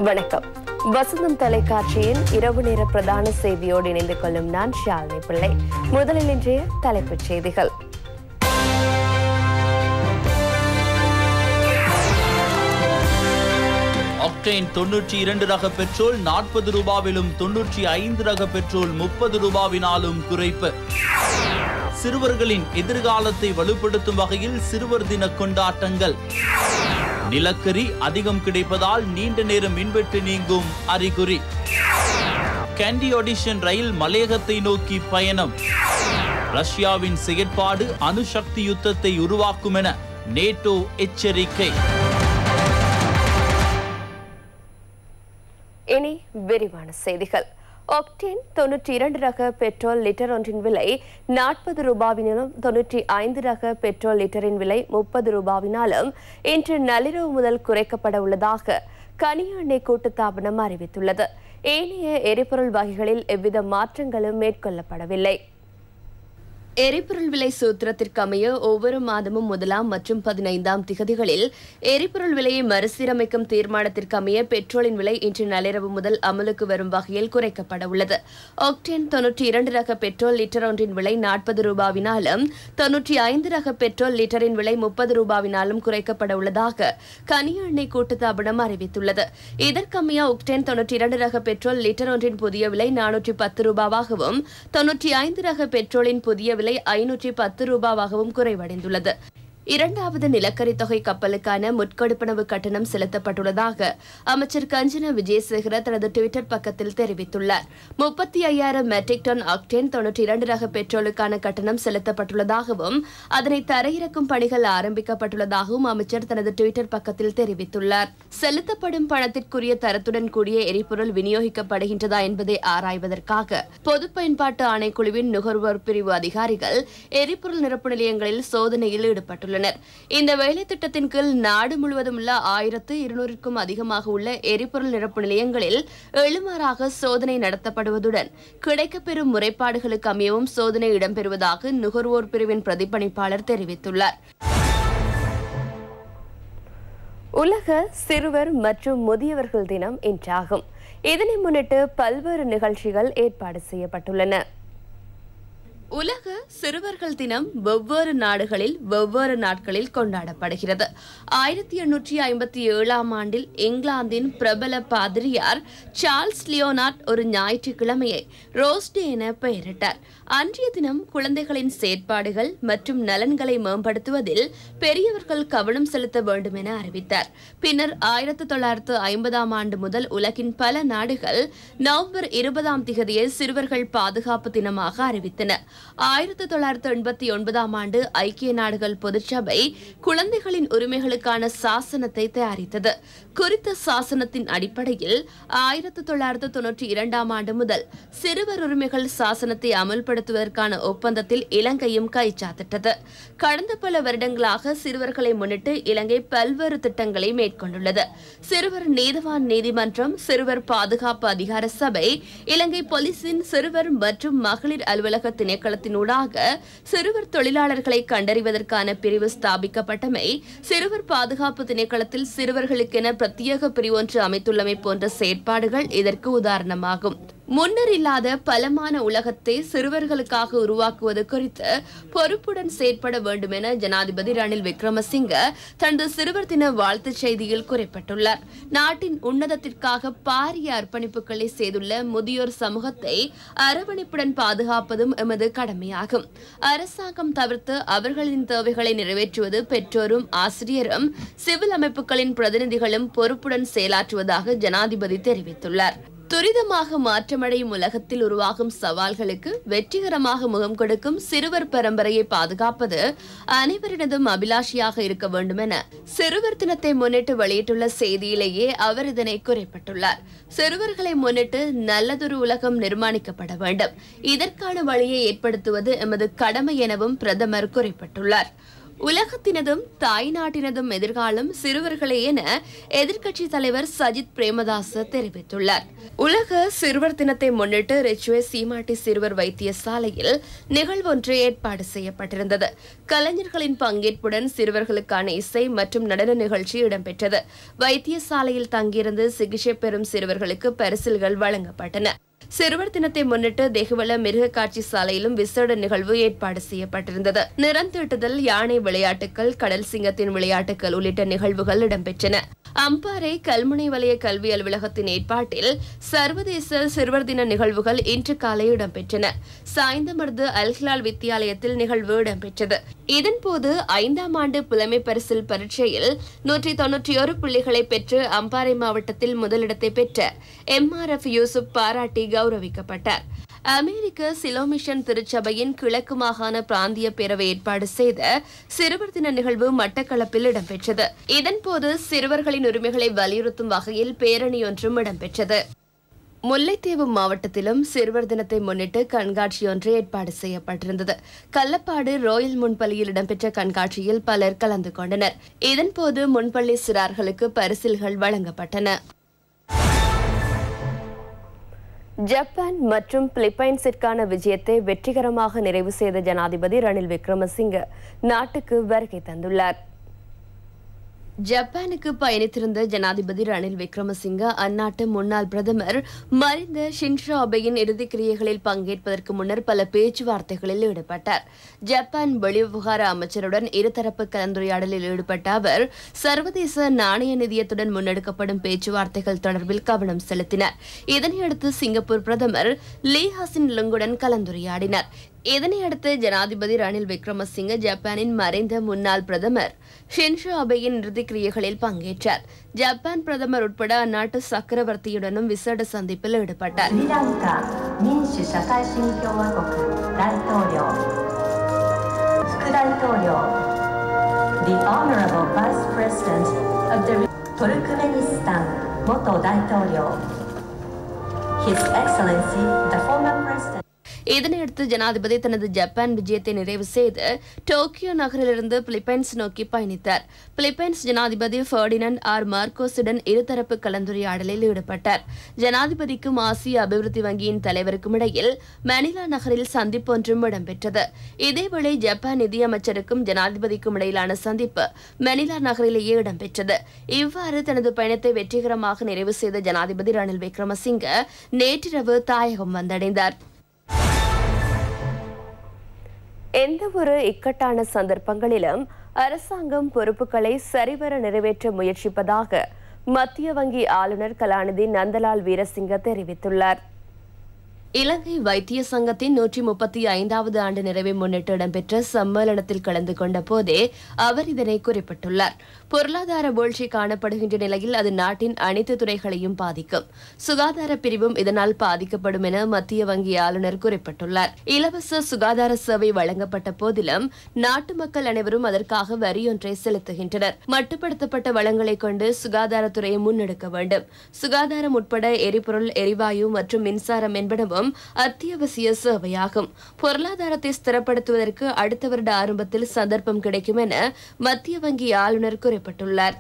வணக்கம் வசந்தம் தொலைக்காட்சியின் இரவு நேர பிரதான செய்தியோடு இணைந்து கொள்ளும் நான் ஷாலினி பிள்ளை முதலில் இன்றைய தலைப்புச் செய்திகள் ஆக்டேன் தொன்னூற்றி இரண்டு ரக பெட்ரோல் நாற்பது ரூபாவிலும் தொன்னூற்றி ஐந்து ரக பெட்ரோல் முப்பது ரூபாவினாலும் குறைப்பு சிறுவர்களின் எதிர்காலத்தை வலுப்படுத்தும் வகையில் சிறுவர் தின கொண்டாட்டங்கள் நிலக்கரி அதிகம் கிடைப்பதால் நீண்ட நேரம் மின்வெட்டு நீங்கும் அறிகுறி கேண்டி ஆடிஷன் ரயில் மலையகத்தை நோக்கி பயணம் ரஷ்யாவின் செயற்பாடு அணுசக்தி யுத்தத்தை உருவாக்கும் என நேட்டோ எச்சரிக்கை இனி விரிவான செய்திகள் ஒக்டேன் தொன்னூற்றி இரண்டு ரக பெட்ரோல் லிட்டர் ஒன்றின் விலை நாற்பது ரூபாவினாலும் தொன்னூற்றி ஐந்து ரக பெட்ரோல் லிட்டரின் விலை முப்பது ரூபாவினாலும் இன்று நள்ளிரவு முதல் குறைக்கப்பட உள்ளதாக கனிய எண்ணெய் கூட்டுத்தாபனம் அறிவித்துள்ளது ஏனைய எரிபொருள் வகைகளில் எவ்வித மாற்றங்களும் மேற்கொள்ளப்படவில்லை எரிபொருள் விலை சூத்திரத்திற்கு அமைய ஒவ்வொரு மாதமும் முதலாம் மற்றும் பதினைந்தாம் திகதிகளில் எரிபொருள் விலையை மறுசீரமைக்கும் தீர்மானத்திற்கு அமைய பெட்ரோலின் விலை இன்று நள்ளிரவு முதல் அமலுக்கு வரும் வகையில் குறைக்கப்பட உள்ளது ஒக்டேன் தொன்னூற்றி இரண்டு ரக பெட்ரோல் லிட்டர் ஒன்றின் விலை நாற்பது ரூபாவினாலும் தொன்னூற்றி ஐந்து ரக பெட்ரோல் லிட்டரின் விலை முப்பது ரூபாவினாலும் குறைக்கப்பட உள்ளதாக கனிய எண்ணெய் கூட்டுத்தாபனம் அறிவித்துள்ளது இதற்கமைய ஒக்டேன் தொன்னூற்றி இரண்டு ரக பெட்ரோல் லிட்டர் ஒன்றின் புதிய விலை நானூற்றி பத்து ரூபாவாகவும் தொன்னூற்றி ஐந்து ரக பெட்ரோலின் புதிய விலை ஐநூற்றி பத்து ரூபாவாகவும் குறைவடைந்துள்ளது இரண்டாவது நிலக்கரி தொகை கப்பலுக்கான முட்கொடுப்பனவு கட்டணம் செலுத்தப்பட்டுள்ளதாக அமைச்சர் கஞ்சன விஜயசேகர தனது டுவிட்டர் பக்கத்தில் தெரிவித்துள்ளார் முப்பத்தி ஐயாயிரம் மெட்ரிக் டன் ஆக்டேன் தொன்னூற்றி இரண்டு ரக பெட்ரோலுக்கான கட்டணம் செலுத்தப்பட்டுள்ளதாகவும் அதனை தரையிறக்கும் பணிகள் ஆரம்பிக்கப்பட்டுள்ளதாகவும் அமைச்சர் தனது டுவிட்டர் பக்கத்தில் தெரிவித்துள்ளார் செலுத்தப்படும் பணத்திற்குரிய தரத்துடன் கூடிய எரிபொருள் விநியோகிக்கப்படுகின்றதா என்பதை ஆராய்வதற்காக பொது பயன்பாட்டு ஆணைக்குழுவின் நுகர்வோர் பிரிவு அதிகாரிகள் எரிபொருள் நிரப்பு நிலையங்களில் சோதனையில் ஈடுபட்டுள்ளனர் இந்த வேலை திட்டத்தின் கீழ் நாடு முழுவதும் உள்ள ஆயிரத்து இருநூறுக்கும் அதிகமாக உள்ள எரிபொருள் நிரப்பு நிலையங்களில் எழுமாறாக சோதனை நடத்தப்படுவதுடன் கிடைக்கப்பெறும் முறைப்பாடுகளுக்கு அமையவும் சோதனை இடம்பெறுவதாக நுகர்வோர் பிரிவின் பிரதிபலிப்பாளர் தெரிவித்துள்ளார் உலக சிறுவர் மற்றும் முதியவர்கள் தினம் இன்றாகும் இதனை முன்னிட்டு பல்வேறு நிகழ்ச்சிகள் ஏற்பாடு செய்யப்பட்டுள்ளன உலக சிறுவர்கள் தினம் வெவ்வேறு நாடுகளில் வெவ்வேறு நாட்களில் கொண்டாடப்படுகிறது ஆயிரத்தி எண்ணூற்றி ஐம்பத்தி ஏழாம் ஆண்டில் இங்கிலாந்தின் பிரபல பாதிரியார் சார்ல்ஸ் லியோனார்ட் ஒரு ஞாயிற்றுக்கிழமையை ரோஸ்டே என பெயரிட்டார் அன்றைய தினம் குழந்தைகளின் செயற்பாடுகள் மற்றும் நலன்களை மேம்படுத்துவதில் பெரியவர்கள் கவனம் செலுத்த வேண்டும் என அறிவித்தார் பின்னர் ஆயிரத்தி தொள்ளாயிரத்து ஐம்பதாம் ஆண்டு முதல் உலகின் பல நாடுகள் நவம்பர் இருபதாம் திகதியை சிறுவர்கள் பாதுகாப்பு தினமாக அறிவித்தன ஆயிரத்தி தொள்ளாயிரத்து எண்பத்தி ஒன்பதாம் ஆண்டு ஐக்கிய நாடுகள் பொதுச்சபை குழந்தைகளின் உரிமைகளுக்கான சாசனத்தை தயாரித்தது குறித்த சாசனத்தின் அடிப்படையில் ஆயிரத்தி தொள்ளாயிரத்து தொன்னூற்றி இரண்டாம் ஆண்டு முதல் சிறுவர் உரிமைகள் சாசனத்தை அமல்படுத்துவதற்கான ஒப்பந்தத்தில் இலங்கையும் கைச்சாத்திட்டது கடந்த பல வருடங்களாக சிறுவர்களை முன்னிட்டு இலங்கை பல்வேறு திட்டங்களை மேற்கொண்டுள்ளது சிறுவர் நீதவான் நீதிமன்றம் சிறுவர் பாதுகாப்பு அதிகார சபை இலங்கை போலீசின் சிறுவர் மற்றும் மகளிர் அலுவலக திணைக்களத்தினூடாக சிறுவர் தொழிலாளர்களை கண்டறிவதற்கான பிரிவு ஸ்தாபிக்கப்பட்டமை சிறுவர் பாதுகாப்பு திணைக்களத்தில் சிறுவர்களுக்கென பிரத்யேக பிரிவு ஒன்று அமைத்துள்ளமை போன்ற செயற்பாடுகள் இதற்கு உதாரணமாகும் முன்னர் இல்லாத பலமான உலகத்தை சிறுவர்களுக்காக உருவாக்குவது குறித்து பொறுப்புடன் செயற்பட வேண்டும் என ஜனாதிபதி ரணில் விக்ரமசிங்க தனது சிறுவர் தின வாழ்த்துச் செய்தியில் குறிப்பிட்டுள்ளார் நாட்டின் உன்னதத்திற்காக பாரிய அர்ப்பணிப்புகளை செய்துள்ள முதியோர் சமூகத்தை அரவணைப்புடன் பாதுகாப்பதும் எமது கடமையாகும் அரசாங்கம் தவிர்த்து அவர்களின் தேவைகளை நிறைவேற்றுவது பெற்றோரும் ஆசிரியரும் சிவில் அமைப்புகளின் பிரதிநிதிகளும் பொறுப்புடன் செயலாற்றுவதாக ஜனாதிபதி தெரிவித்துள்ளார் துரிதமாக மாற்றமடையும் உலகத்தில் உருவாகும் சவால்களுக்கு வெற்றிகரமாக முகம் கொடுக்கும் சிறுவர் பரம்பரையை பாதுகாப்பது அனைவரினதும் அபிலாஷியாக இருக்க வேண்டும் என சிறுவர் தினத்தை முன்னிட்டு வெளியிட்டுள்ள செய்தியிலேயே அவர் இதனை குறிப்பிட்டுள்ளார் சிறுவர்களை முன்னிட்டு நல்லதொரு உலகம் நிர்மாணிக்கப்பட வேண்டும் இதற்கான வழியை ஏற்படுத்துவது எமது கடமை எனவும் பிரதமர் குறிப்பிட்டுள்ளார் உலகத்தினதும் தாய் நாட்டினதும் எதிர்காலம் சிறுவர்களே என எதிர்க்கட்சி தலைவர் சஜித் பிரேமதாச தெரிவித்துள்ளார் உலக சிறுவர் தினத்தை முன்னிட்டு ரிச்சுவே சீமாட்டி சிறுவர் வைத்தியசாலையில் நிகழ்வொன்று ஏற்பாடு செய்யப்பட்டிருந்தது கலைஞர்களின் பங்கேற்புடன் சிறுவர்களுக்கான இசை மற்றும் நடன நிகழ்ச்சி இடம்பெற்றது வைத்தியசாலையில் தங்கியிருந்து சிகிச்சை பெறும் சிறுவர்களுக்கு பரிசில்கள் வழங்கப்பட்டன சிறுவர் தினத்தை முன்னிட்டு தெகுவல மிருக காட்சி சாலையிலும் விசேட நிகழ்வு ஏற்பாடு செய்யப்பட்டிருந்தது நிறந்தீட்டுதல் யானை விளையாட்டுகள் கடல் சிங்கத்தின் விளையாட்டுகள் உள்ளிட்ட நிகழ்வுகள் இடம்பெற்றன அம்பாறை கல்முனை வலய கல்வி அலுவலகத்தின் ஏற்பாட்டில் சர்வதேச சிறுவர் தின நிகழ்வுகள் இன்று காலை இடம்பெற்றன சாய்ந்தமர்து அல்ஹிலால் வித்தியாலயத்தில் நிகழ்வு இடம்பெற்றது இதன்போது ஐந்தாம் ஆண்டு புலமை பரிசில் பரீட்சையில் நூற்றி தொன்னூற்றி ஒரு புள்ளிகளை பெற்று அம்பாறை மாவட்டத்தில் முதலிடத்தை பெற்ற எம் ஆர் எஃப் யூசுப் பாராட்டி கௌரவிக்கப்பட்டார் அமெரிக்க சிலோமிஷன் திருச்சபையின் கிழக்கு மாகாண பிராந்திய பேரவை ஏற்பாடு செய்த சிறுவர் தின நிகழ்வு மட்டக்களப்பில் இடம்பெற்றது இதன்போது சிறுவர்களின் உரிமைகளை வலியுறுத்தும் வகையில் பேரணி ஒன்றும் இடம்பெற்றது முல்லைத்தீவு மாவட்டத்திலும் சிறுவர் தினத்தை முன்னிட்டு கண்காட்சி ஒன்று ஏற்பாடு செய்யப்பட்டிருந்தது கள்ளப்பாடு ரோயல் முன்பள்ளியில் இடம்பெற்ற கண்காட்சியில் பலர் கலந்து கொண்டனர் இதன்போது முன்பள்ளி சிறார்களுக்கு பரிசில்கள் வழங்கப்பட்டன ஜப்பான் மற்றும் பிலிப்பைன்ஸிற்கான விஜயத்தை வெற்றிகரமாக நிறைவு செய்த ஜனாதிபதி ரணில் விக்ரமசிங்க நாட்டுக்கு வருகை தந்துள்ளார் ஜப்பானுக்கு பயணித்திருந்த ஜனாதிபதி ரணில் விக்ரமசிங்க அந்நாட்டு முன்னாள் பிரதமர் மறைந்த ஷின்ஷோ அபேயின் இறுதிக் கிரியைகளில் பங்கேற்பதற்கு முன்னர் பல பேச்சுவார்த்தைகளில் ஈடுபட்டார் ஜப்பான் வெளிவிவகார அமைச்சருடன் இருதரப்பு கலந்துரையாடலில் ஈடுபட்ட அவர் சர்வதேச நாணய நிதியத்துடன் முன்னெடுக்கப்படும் பேச்சுவார்த்தைகள் தொடர்பில் கவனம் செலுத்தினார் இதனையடுத்து சிங்கப்பூர் பிரதமர் லீ ஹசின் லுங்குடன் கலந்துரையாடினார் இதனையடுத்து ஜனாதிபதி ரணில் விக்ரமசிங்க ஜப்பானின் மறைந்த முன்னாள் பிரதமர் ஷின்ஷோ அபேயின் இறுதிக் கிரியைகளில் பங்கேற்றார் ஜப்பான் பிரதமர் உட்பட அந்நாட்டு சக்கரவர்த்தியுடனும் விசேட சந்திப்பில் ஈடுபட்டார் スリランカ民主社会主義共和国大統領副大統領 The Honorable Vice President of the Turkmenistan 元大統領 His Excellency the former President இதனையடுத்து ஜனாதிபதி தனது ஜப்பான் விஜயத்தை நிறைவு செய்து டோக்கியோ நகரிலிருந்து பிலிப்பைன்ஸ் நோக்கி பயணித்தார் பிலிப்பைன்ஸ் ஜனாதிபதி ஃபர்டினண்ட் ஆர் மார்க்கோஸுடன் இருதரப்பு கலந்துரையாடலில் ஈடுபட்டார் ஜனாதிபதிக்கும் ஆசிய அபிவிருத்தி வங்கியின் தலைவருக்கும் இடையில் மணிலா நகரில் சந்திப்பு ஒன்றும் இடம்பெற்றது இதேவேளை ஜப்பான் நிதியமைச்சருக்கும் ஜனாதிபதிக்கும் இடையிலான சந்திப்பு மணிலா நகரிலேயே இடம்பெற்றது இவ்வாறு தனது பயணத்தை வெற்றிகரமாக நிறைவு செய்த ஜனாதிபதி ரணில் விக்ரமசிங்க நேற்றிரவு தாயகம் வந்தடைந்தார் எந்த ஒரு இக்கட்டான சந்தர்ப்பங்களிலும் அரசாங்கம் பொறுப்புகளை சரிவர நிறைவேற்ற முயற்சிப்பதாக மத்திய வங்கி ஆளுநர் கலாநிதி நந்தலால் வீரசிங்க தெரிவித்துள்ளார் இலங்கை வைத்திய சங்கத்தின் நூற்றி முப்பத்தி ஐந்தாவது ஆண்டு நிறைவை முன்னிட்டு இடம்பெற்ற சம்மேளனத்தில் கலந்து கொண்ட போதே அவர் இதனை குறிப்பிட்டுள்ளார் பொருளாதார வீழ்ச்சி காணப்படுகின்ற நிலையில் அது நாட்டின் அனைத்து துறைகளையும் பாதிக்கும் சுகாதார பிரிவும் இதனால் பாதிக்கப்படும் என மத்திய வங்கி ஆளுநர் குறிப்பிட்டுள்ளார் இலவச சுகாதார சேவை வழங்கப்பட்ட போதிலும் நாட்டு மக்கள் அனைவரும் அதற்காக வரியொன்றை செலுத்துகின்றனர் மட்டுப்படுத்தப்பட்ட வளங்களை கொண்டு சுகாதாரத்துறையை முன்னெடுக்க வேண்டும் சுகாதாரம் உட்பட எரிபொருள் எரிவாயு மற்றும் மின்சாரம் என்பனவும் அத்தியாவசிய சேவையாகும் பொருளாதாரத்தை ஸ்திரப்படுத்துவதற்கு அடுத்த வருட ஆரம்பத்தில் சந்தர்ப்பம் கிடைக்கும் என மத்திய வங்கி ஆளுநர் குறிப்பிட்டுள்ளார்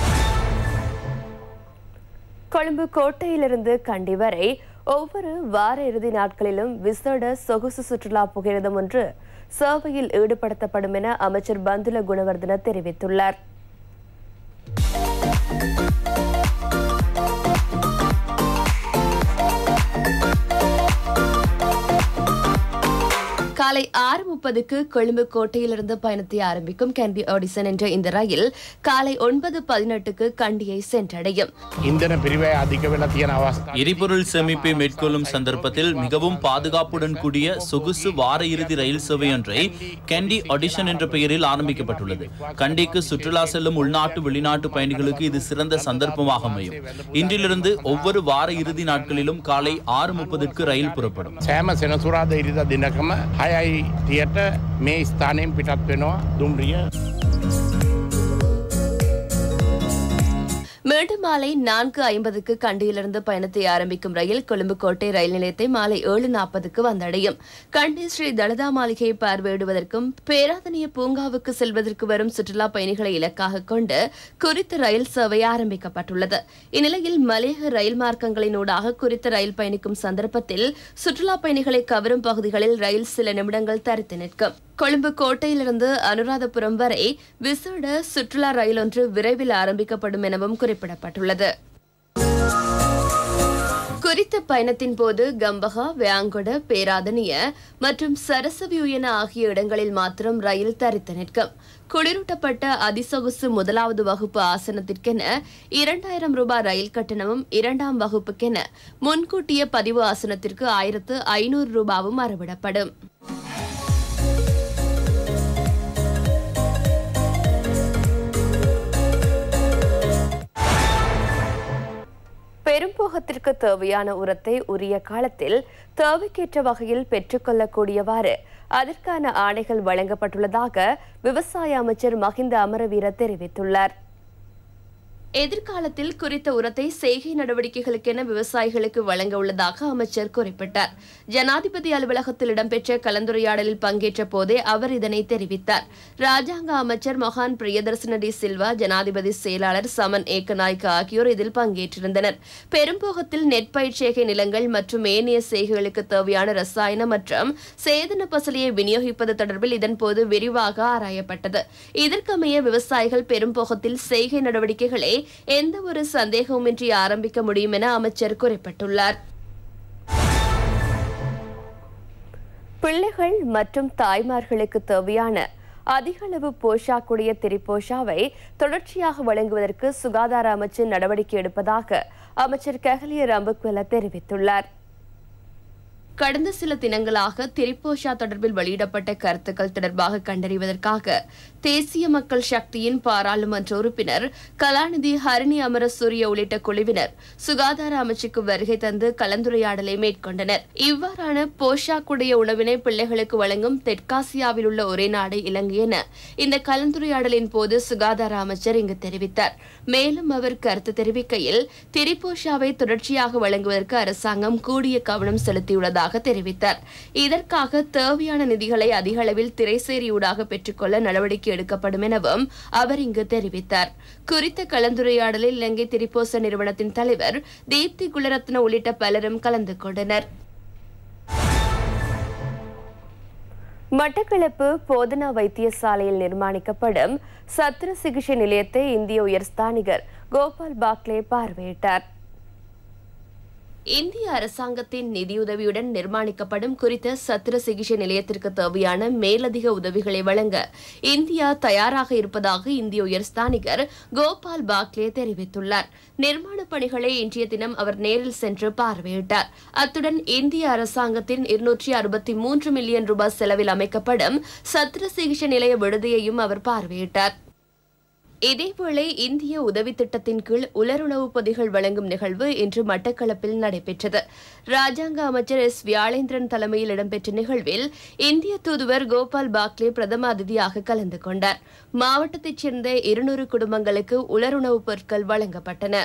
கொழும்பு கோட்டையிலிருந்து கண்டி வரை ஒவ்வொரு வார இறுதி நாட்களிலும் விசேட சொகுசு சுற்றுலா புகையிரதம் ஒன்று சேவையில் ஈடுபடுத்தப்படும் என அமைச்சர் பந்துல குணவர்தன தெரிவித்துள்ளார் காலை ஆறு முப்பதுக்கு கொழும்பு கோட்டையிலிருந்து பயணத்தை ஆரம்பிக்கும் கேண்டி ஆடிசன் என்ற இந்த ரயில் காலை ஒன்பது பதினெட்டுக்கு கண்டியை சென்றடையும் ඉන්දන පිරිවෑ අධික වෙලා තියෙන අවස්ථා எரிபொருள் சேமிப்பை மேற்கொள்ளும் சந்தர்ப்பத்தில் மிகவும் பாதுகாப்புடன் கூடிய சொகுசு வார இறுதி ரயில் சேவை ஒன்றை கேண்டி ஆடிஷன் என்ற பெயரில் ஆரம்பிக்கப்பட்டுள்ளது கண்டிக்கு சுற்றுலா செல்லும் உள்நாட்டு வெளிநாட்டு பயணிகளுக்கு இது சிறந்த சந்தர்ப்பமாக அமையும் இன்றிலிருந்து ஒவ்வொரு வார இறுதி நாட்களிலும் காலை ஆறு முப்பதுக்கு ரயில் புறப்படும் සෑම සෙනසුරාද ඉරිද දිනකම හයයි තියට මේ ස්ථානයෙන් පිටත් වෙනවා දුම්රිය மீண்டும் மாலை நான்கு ஐம்பதுக்கு கண்டியிலிருந்து பயணத்தை ஆரம்பிக்கும் ரயில் கொழும்பு கோட்டை ரயில் நிலையத்தை மாலை ஏழு நாற்பதுக்கு வந்தடையும் கண்டி ஸ்ரீ தலதா மாளிகையை பார்வையிடுவதற்கும் பேராதனிய பூங்காவுக்கு செல்வதற்கு வரும் சுற்றுலா பயணிகளை இலக்காக கொண்டு குறித்த ரயில் சேவை ஆரம்பிக்கப்பட்டுள்ளது இந்நிலையில் மலையக ரயில் மார்க்கங்களினூடாக குறித்த ரயில் பயணிக்கும் சந்தர்ப்பத்தில் சுற்றுலா பயணிகளை கவரும் பகுதிகளில் ரயில் சில நிமிடங்கள் தரித்து நிற்கும் கொழும்பு கோட்டையிலிருந்து அனுராதபுரம் வரை விசேட சுற்றுலா ரயில் ஒன்று விரைவில் ஆரம்பிக்கப்படும் எனவும் குறிப்பிடப்பட்டுள்ளது குறித்த பயணத்தின் போது கம்பகா வேங்கொட பேராதனிய மற்றும் சரசவியுயன ஆகிய இடங்களில் மாத்திரம் ரயில் தரித்து நிற்கும் குளிரூட்டப்பட்ட அதிசொகுசு முதலாவது வகுப்பு ஆசனத்திற்கென இரண்டாயிரம் ரூபாய் ரயில் கட்டணமும் இரண்டாம் வகுப்புக்கென முன்கூட்டிய பதிவு ஆசனத்திற்கு ஆயிரத்து ஐநூறு ரூபாவும் அறவிடப்படும் பெரும்போகத்திற்கு தேவையான உரத்தை உரிய காலத்தில் தேவைக்கேற்ற வகையில் பெற்றுக்கொள்ளக்கூடியவாறு அதற்கான ஆணைகள் வழங்கப்பட்டுள்ளதாக விவசாய அமைச்சர் மஹிந்த அமரவீர தெரிவித்துள்ளார் எதிர்காலத்தில் குறித்த உரத்தை செய்கை நடவடிக்கைகளுக்கென விவசாயிகளுக்கு வழங்க உள்ளதாக அமைச்சர் குறிப்பிட்டார் ஜனாதிபதி அலுவலகத்தில் இடம்பெற்ற கலந்துரையாடலில் பங்கேற்ற போதே அவர் இதனை தெரிவித்தார் ராஜாங்க அமைச்சர் மொஹான் பிரியதர்சன டி சில்வா ஜனாதிபதி செயலாளர் சமன் ஏக்கநாயக்க ஆகியோர் இதில் பங்கேற்றிருந்தனர் பெரும்போகத்தில் நெற்பயிர்ச்சேகை நிலங்கள் மற்றும் ஏனைய செய்கைகளுக்கு தேவையான ரசாயன மற்றும் சேதன பசலியை விநியோகிப்பது தொடர்பில் இதன்போது விரிவாக ஆராயப்பட்டது இதற்கமைய விவசாயிகள் பெரும்போகத்தில் செய்கை நடவடிக்கைகளை எந்த ஒரு சந்தேகவுமின்றி ஆரம்பிக்க முடியும் என அமைச்சர் குறிப்பிட்டுள்ளார் பிள்ளைகள் மற்றும் தாய்மார்களுக்கு தேவையான அதிக அளவு போஷாக்குடைய திரிபோஷாவை தொடர்ச்சியாக வழங்குவதற்கு சுகாதார அமைச்சு நடவடிக்கை எடுப்பதாக அமைச்சர் கஹலிய ரம்புக்வெல தெரிவித்துள்ளார் கடந்த சில தினங்களாக திரிப்போஷா தொடர்பில் வெளியிடப்பட்ட கருத்துக்கள் தொடர்பாக கண்டறிவதற்காக தேசிய மக்கள் சக்தியின் பாராளுமன்ற உறுப்பினர் கலாநிதி ஹரிணி அமரசூரிய உள்ளிட்ட குழுவினர் சுகாதார அமைச்சுக்கு வருகை தந்து கலந்துரையாடலை மேற்கொண்டனர் இவ்வாறான போஷாக்குடைய உணவினை பிள்ளைகளுக்கு வழங்கும் தெற்காசியாவில் உள்ள ஒரே நாடு இலங்கை என இந்த கலந்துரையாடலின் போது சுகாதார அமைச்சர் இங்கு தெரிவித்தார் மேலும் அவர் கருத்து தெரிவிக்கையில் திரிபோஷாவை தொடர்ச்சியாக வழங்குவதற்கு அரசாங்கம் கூடிய கவனம் செலுத்தியுள்ளதாக தெரிவித்தார் இதற்காக தேவையான நிதிகளை அதிக அளவில் திரைசேரியூடாக பெற்றுக்கொள்ள நடவடிக்கை எடுக்கப்படும் எனவும் அவர் இங்கு தெரிவித்தார் குறித்த கலந்துரையாடலில் இலங்கை திரிபோச நிறுவனத்தின் தலைவர் தீப்தி குலரத்ன உள்ளிட்ட பலரும் கலந்து கொண்டனர் மட்டக்களப்பு போதனா வைத்தியசாலையில் நிர்மாணிக்கப்படும் சத்திர சிகிச்சை நிலையத்தை இந்திய உயர்ஸ்தானிகர் கோபால் பாக்லே பார்வையிட்டார் இந்திய அரசாங்கத்தின் நிதியுதவியுடன் நிர்மாணிக்கப்படும் குறித்த சத்திர சிகிச்சை நிலையத்திற்கு தேவையான மேலதிக உதவிகளை வழங்க இந்தியா தயாராக இருப்பதாக இந்திய உயர்ஸ்தானிகர் கோபால் பாக்லே தெரிவித்துள்ளார் நிர்மாணப் பணிகளை இன்றைய தினம் அவர் நேரில் சென்று பார்வையிட்டார் அத்துடன் இந்திய அரசாங்கத்தின் இருநூற்றி அறுபத்தி மூன்று மில்லியன் ரூபாய் செலவில் அமைக்கப்படும் சத்திர சிகிச்சை நிலைய விடுதியையும் அவர் பார்வையிட்டார் இதேவேளை இந்திய உதவி திட்டத்தின் கீழ் உலருணவு பொதிகள் வழங்கும் நிகழ்வு இன்று மட்டக்களப்பில் நடைபெற்றது ராஜாங்க அமைச்சர் எஸ் வியாளேந்திரன் தலைமையில் இடம்பெற்ற நிகழ்வில் இந்திய தூதுவர் கோபால் பாக்லே பிரதம அதிதியாக கலந்து கொண்டார் மாவட்டத்தைச் சேர்ந்த இருநூறு குடும்பங்களுக்கு உலருணவுப் பொருட்கள் வழங்கப்பட்டன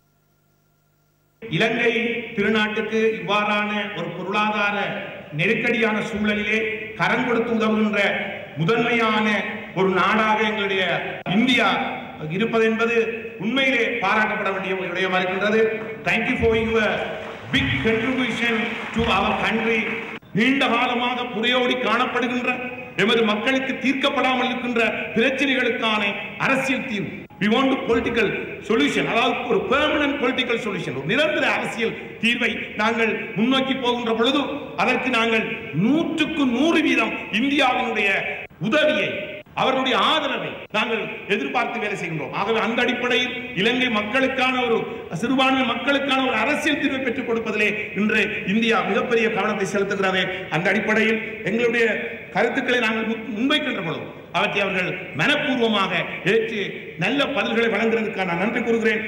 இலங்கை திருநாட்டுக்கு இவ்வாறான ஒரு பொருளாதார நெருக்கடியான சூழலிலே கரம் கொடுத்து உதவுகின்ற முதன்மையான ஒரு நாடாக எங்களுடைய இந்தியா இருப்பது என்பது உண்மையிலே பாராட்டப்பட வேண்டிய ஒரு விடயமா இருக்கின்றது thank you for your big contribution to our country நீண்ட காலமாக புரையோடி காணப்படுகின்ற எமது மக்களுக்கு தீர்க்கப்படாமல் இருக்கின்ற பிரச்சனைகளுக்கான அரசியல் தீர்வு we want to political solution அதாவது ஒரு பெர்மனன்ட் political solution ஒரு நிரந்தர அரசியல் தீர்வை நாங்கள் முன்னோக்கி போகின்ற பொழுது அதற்கு நாங்கள் நூற்றுக்கு நூறு வீதம் இந்தியாவினுடைய உதவியை அவர்களுடைய ஆதரவை நாங்கள் எதிர்பார்த்து வேலை செய்கின்றோம் ஆகவே அந்த அடிப்படையில் இலங்கை மக்களுக்கான ஒரு சிறுபான்மை மக்களுக்கான ஒரு அரசியல் தீர்வை பெற்றுக் கொடுப்பதிலே இன்று இந்தியா மிகப்பெரிய கவனத்தை செலுத்துகிறது அந்த அடிப்படையில் எங்களுடைய கருத்துக்களை நாங்கள் முன்- முன்வைக்கின்ற பொழுது அவற்றை அவர்கள் மனப்பூர்வமாக ஏற்று நல்ல பதில்களை வழங்குவதற்காக நான் நன்றி கூறுகிறேன்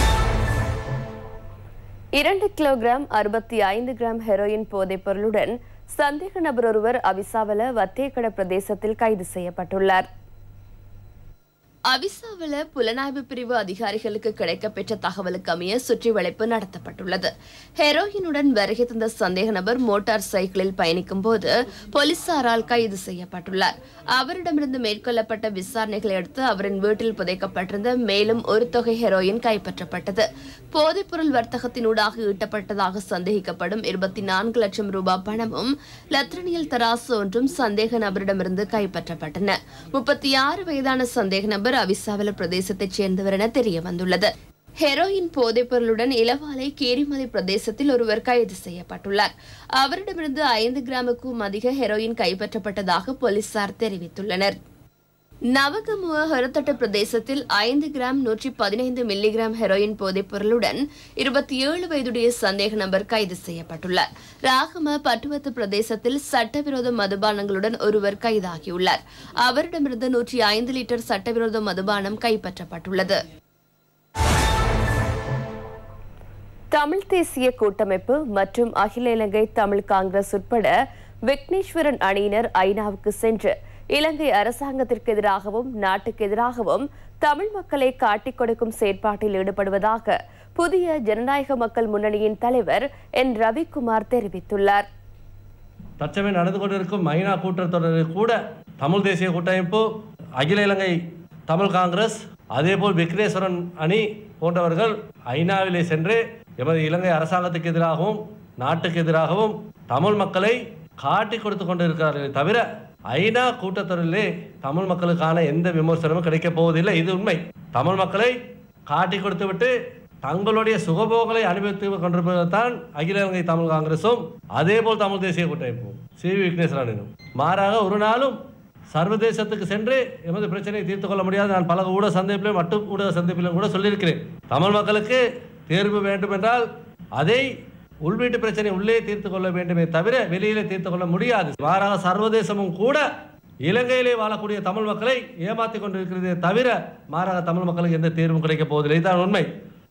இரண்டு கிலோகிராம் அறுபத்தி ஐந்து கிராம் ஹெரோயின் போதைப் பொருளுடன் சந்தேக நபர் ஒருவர் அவிசாவல வத்தேக்கட பிரதேசத்தில் கைது செய்யப்பட்டுள்ளார் அவிசாவல புலனாய்வு பிரிவு அதிகாரிகளுக்கு கிடைக்கப்பெற்ற தகவலுக்கு அமைய சுற்றி வளைப்பு நடத்தப்பட்டுள்ளது ஹெரோயினுடன் வருகை தந்த சந்தேக நபர் மோட்டார் சைக்கிளில் பயணிக்கும் போது போலீசாரால் கைது செய்யப்பட்டுள்ளார் அவரிடமிருந்து மேற்கொள்ளப்பட்ட விசாரணைகளை அடுத்து அவரின் வீட்டில் புதைக்கப்பட்டிருந்த மேலும் ஒரு தொகை ஹெரோயின் கைப்பற்றப்பட்டது போதைப்பொருள் வர்த்தகத்தினூடாக ஈட்டப்பட்டதாக சந்தேகிக்கப்படும் இருபத்தி நான்கு லட்சம் ரூபாய் பணமும் லத்ரனியல் தராசு ஒன்றும் சந்தேக நபரிடமிருந்து கைப்பற்றப்பட்டன முப்பத்தி ஆறு வயதான சந்தேக நபர் அவிசாவல பிரதேசத்தைச் சேர்ந்தவர் என தெரிய வந்துள்ளது ஹெரோயின் போதைப்பொருளுடன் இளவாலை கேரிமலை பிரதேசத்தில் ஒருவர் கைது செய்யப்பட்டுள்ளார் அவரிடமிருந்து ஐந்து கிராமுக்கும் அதிக ஹெரோயின் கைப்பற்றப்பட்டதாக போலீசார் தெரிவித்துள்ளனர் நவகமுவ ஹொரத்தட்ட பிரதேசத்தில் ஐந்து கிராம் நூற்றி பதினைந்து மில்லிகிராம் ஹெரோயின் போதைப் பொருளுடன் இருபத்தி ஏழு வயதுடைய சந்தேக நபர் கைது செய்யப்பட்டுள்ளார் ராகம பட்டுவத்து பிரதேசத்தில் சட்டவிரோத மதுபானங்களுடன் ஒருவர் கைதாகியுள்ளார் அவரிடமிருந்து நூற்றி ஐந்து லிட்டர் சட்டவிரோத மதுபானம் கைப்பற்றப்பட்டுள்ளது தமிழ் தேசிய கூட்டமைப்பு மற்றும் அகில இலங்கை தமிழ் காங்கிரஸ் உட்பட விக்னேஸ்வரன் அணியினர் ஐநாவுக்கு சென்று இலங்கை அரசாங்கத்திற்கு எதிராகவும் நாட்டுக்கு எதிராகவும் தமிழ் மக்களை காட்டிக் கொடுக்கும் செயற்பாட்டில் ஈடுபடுவதாக புதிய ஜனநாயக மக்கள் முன்னணியின் தலைவர் என் ரவிக்குமார் தெரிவித்துள்ளார் தற்சமயம் நடந்து கொண்டிருக்கும் ஐநா கூட்டத்தொடரில் கூட தமிழ் தேசிய கூட்டமைப்பு அகில இலங்கை தமிழ் காங்கிரஸ் அதேபோல் விக்னேஸ்வரன் அணி போன்றவர்கள் ஐநாவிலே சென்று எமது இலங்கை அரசாங்கத்துக்கு எதிராகவும் நாட்டுக்கு எதிராகவும் தமிழ் மக்களை காட்டி கொடுத்து கொண்டிருக்கிறார்களே தவிர ஐநா கூட்டத்தொடரிலே தமிழ் மக்களுக்கான எந்த விமர்சனமும் கிடைக்கப் போவதில்லை இது உண்மை தமிழ் மக்களை காட்டி கொடுத்து விட்டு தங்களுடைய சுகபோகங்களை அனுபவித்து கொண்டிருப்பதுதான் அகில இலங்கை தமிழ் காங்கிரசும் அதேபோல் தமிழ் தேசிய கூட்டமைப்பும் சி வி விக்னேஸ்வரனும் மாறாக ஒரு நாளும் சர்வதேசத்துக்கு சென்று எமது பிரச்சனையை தீர்த்து கொள்ள முடியாது நான் பல ஊடக சந்திப்பிலும் மட்டும் ஊடக சந்திப்பிலும் கூட சொல்லியிருக்கிறேன் தமிழ் மக்களுக்கு தேர்வு வேண்டும் என்றால் அதை உள்வீட்டு பிரச்சனை உள்ளே தீர்த்து கொள்ள வேண்டுமே தவிர வெளியிலே தீர்த்து கொள்ள முடியாது மாறாக சர்வதேசமும் கூட இலங்கையிலே வாழக்கூடிய தமிழ் மக்களை ஏமாற்றிக் கொண்டிருக்கிறதே தவிர மாறாக தமிழ் மக்களுக்கு எந்த தீர்வும் கிடைக்கப் போவதில்லை இதுதான் உண்மை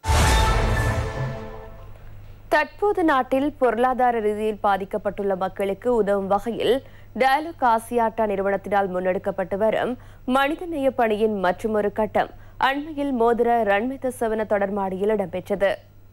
தற்போது நாட்டில் பொருளாதார ரீதியில் பாதிக்கப்பட்டுள்ள மக்களுக்கு உதவும் வகையில் டயலாக் ஆசியாட்டா நிறுவனத்தினால் முன்னெடுக்கப்பட்டு வரும் மனிதநேய பணியின் மற்றொரு கட்டம் அண்மையில் மோதிர ரன்மித செவன தொடர்மாடியில் இடம்பெற்றது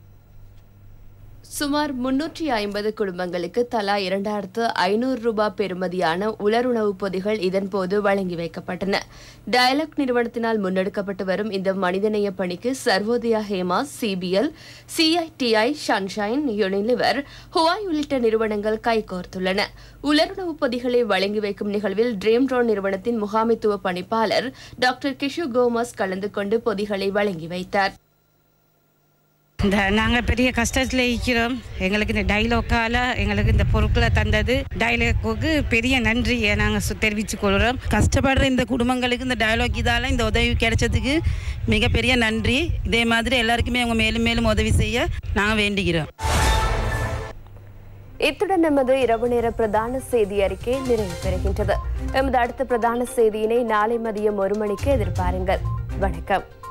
சுமார் முன்னூற்றி ஐம்பது குடும்பங்களுக்கு தலா இரண்டாயிரத்து ஐநூறு ரூபாய் பெறுமதியான உலருணவுப் பொதிகள் இதன்போது வழங்கி வைக்கப்பட்டன டயலாக் நிறுவனத்தினால் முன்னெடுக்கப்பட்டு வரும் இந்த மனிதநேய பணிக்கு Sarvodaya Hema CBL CIDI Sunshine Unilever Huawei உள்ளிட்ட நிறுவனங்கள் கைகோர்த்துள்ளன உலருணவுப் பொதிகளை வழங்கி வைக்கும் நிகழ்வில் ட்ரீம் ட்ரோன் நிறுவனத்தின் முகாமைத்துவ பணிப்பாளர் டாக்டர் கிஷு கோமஸ் கலந்து கொண்டு பொதிகளை வழங்கி வைத்தார் இந்த நாங்கள் பெரிய கஷ்டத்தில் இருக்கிறோம் எங்களுக்கு இந்த டைலாக்கால் எங்களுக்கு இந்த பொருட்களை தந்தது டைலாக்கு பெரிய நன்றியை நாங்கள் தெரிவித்துக் கொள்கிறோம் கஷ்டப்படுற இந்த குடும்பங்களுக்கு இந்த டயலாக் இதால் இந்த உதவி கிடைச்சதுக்கு மிகப்பெரிய நன்றி இதே மாதிரி எல்லாருக்குமே அவங்க மேலும் மேலும் உதவி செய்ய நாங்கள் வேண்டிக்கிறோம் இத்துடன் நமது இரவு நேர பிரதான செய்தி அறிக்கை நிறைவு பெறுகின்றது எமது அடுத்த பிரதான செய்தியினை நாளை மதியம் ஒரு மணிக்கு எதிர்பாருங்கள் வணக்கம்